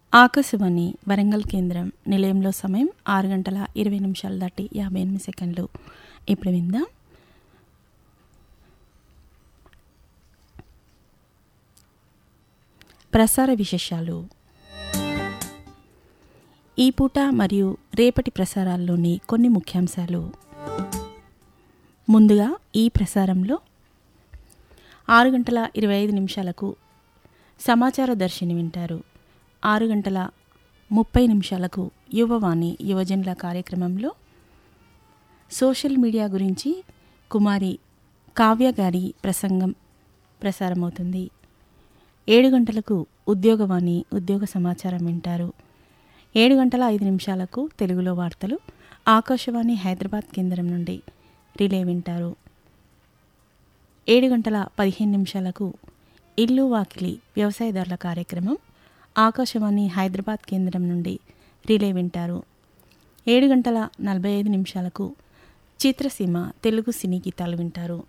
ఆకాశవాణి వరంగల్ కేంద్రం నిలయంలో సమయం ఆరు గంటల ఇరవై నిమిషాలు దాటి యాభై ఎనిమిది సెకండ్లు ఇప్పుడు విందాం ప్రసార విశేషాలు ఈ పూట మరియు రేపటి ప్రసారాల్లోని కొన్ని ముఖ్యాంశాలు ముందుగా ఈ ప్రసారంలో ఆరు గంటల ఇరవై ఐదు నిమిషాలకు సమాచార దర్శిని వింటారు ఆరు గంటల ముప్పై నిమిషాలకు యువవాణి యువజనుల కార్యక్రమంలో సోషల్ మీడియా గురించి కుమారి కావ్య గారి ప్రసంగం ప్రసారమవుతుంది ఏడు గంటలకు ఉద్యోగవాణి ఉద్యోగ సమాచారం వింటారు ఏడు గంటల ఐదు నిమిషాలకు తెలుగులో వార్తలు ఆకాశవాణి హైదరాబాద్ కేంద్రం నుండి రిలే వింటారు ఏడు గంటల పదిహేను నిమిషాలకు ఇల్లు వాకిలి వ్యవసాయదారుల కార్యక్రమం ఆకాశవాణి హైదరాబాద్ కేంద్రం నుండి రిలే వింటారు ఏడు గంటల నలభై ఐదు నిమిషాలకు చిత్రసీమ తెలుగు సినీ గీతాలు వింటారు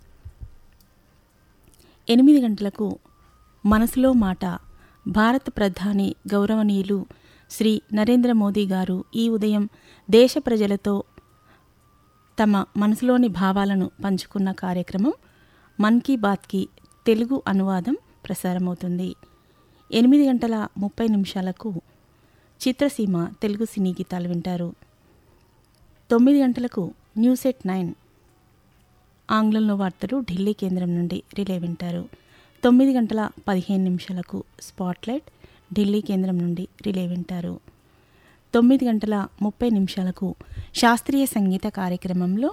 ఎనిమిది గంటలకు మనసులో మాట భారత ప్రధాని గౌరవనీయులు శ్రీ నరేంద్ర మోదీ గారు ఈ ఉదయం దేశ ప్రజలతో తమ మనసులోని భావాలను పంచుకున్న కార్యక్రమం మన్ కీ బాత్కి తెలుగు అనువాదం ప్రసారమవుతుంది ఎనిమిది గంటల ముప్పై నిమిషాలకు చిత్రసీమ తెలుగు సినీ గీతాలు వింటారు తొమ్మిది గంటలకు న్యూస్ ఎట్ నైన్ ఆంగ్లంలో వార్తలు ఢిల్లీ కేంద్రం నుండి రిలే వింటారు తొమ్మిది గంటల పదిహేను నిమిషాలకు స్పాట్లైట్ ఢిల్లీ కేంద్రం నుండి రిలే వింటారు తొమ్మిది గంటల ముప్పై నిమిషాలకు శాస్త్రీయ సంగీత కార్యక్రమంలో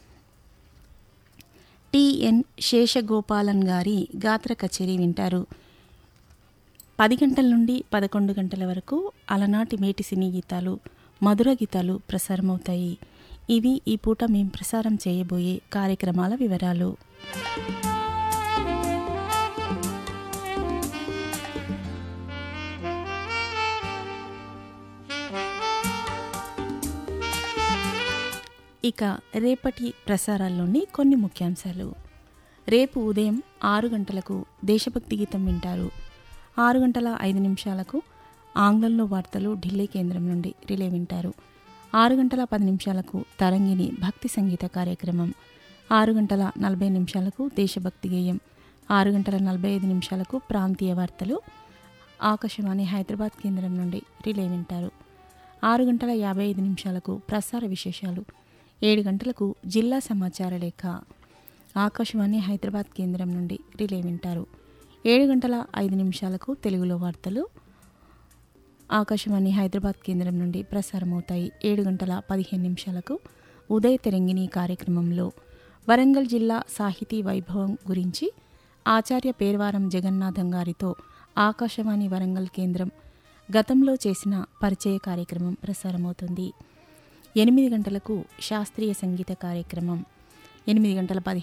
టిఎన్ శేషగోపాలన్ గారి గాత్ర కచేరీ వింటారు పది గంటల నుండి పదకొండు గంటల వరకు అలనాటి మేటి సినీ గీతాలు మధుర గీతాలు ప్రసారమవుతాయి ఇవి ఈ పూట మేం ప్రసారం చేయబోయే కార్యక్రమాల వివరాలు ఇక రేపటి ప్రసారాల్లోని కొన్ని ముఖ్యాంశాలు రేపు ఉదయం ఆరు గంటలకు దేశభక్తి గీతం వింటారు ఆరు గంటల ఐదు నిమిషాలకు ఆంగ్లంలో వార్తలు ఢిల్లీ కేంద్రం నుండి రిలే వింటారు ఆరు గంటల పది నిమిషాలకు తరంగిణి భక్తి సంగీత కార్యక్రమం ఆరు గంటల నలభై నిమిషాలకు దేశభక్తి గేయం ఆరు గంటల నలభై ఐదు నిమిషాలకు ప్రాంతీయ వార్తలు ఆకాశవాణి హైదరాబాద్ కేంద్రం నుండి రిలే వింటారు ఆరు గంటల యాభై ఐదు నిమిషాలకు ప్రసార విశేషాలు ఏడు గంటలకు జిల్లా సమాచార లేఖ ఆకాశవాణి హైదరాబాద్ కేంద్రం నుండి రిలే వింటారు ఏడు గంటల ఐదు నిమిషాలకు తెలుగులో వార్తలు ఆకాశవాణి హైదరాబాద్ కేంద్రం నుండి ప్రసారమవుతాయి ఏడు గంటల పదిహేను నిమిషాలకు ఉదయ తెరంగిణి కార్యక్రమంలో వరంగల్ జిల్లా సాహితీ వైభవం గురించి ఆచార్య పేర్వారం జగన్నాథం గారితో ఆకాశవాణి వరంగల్ కేంద్రం గతంలో చేసిన పరిచయ కార్యక్రమం ప్రసారమవుతుంది ఎనిమిది గంటలకు శాస్త్రీయ సంగీత కార్యక్రమం ఎనిమిది గంటల పదిహేను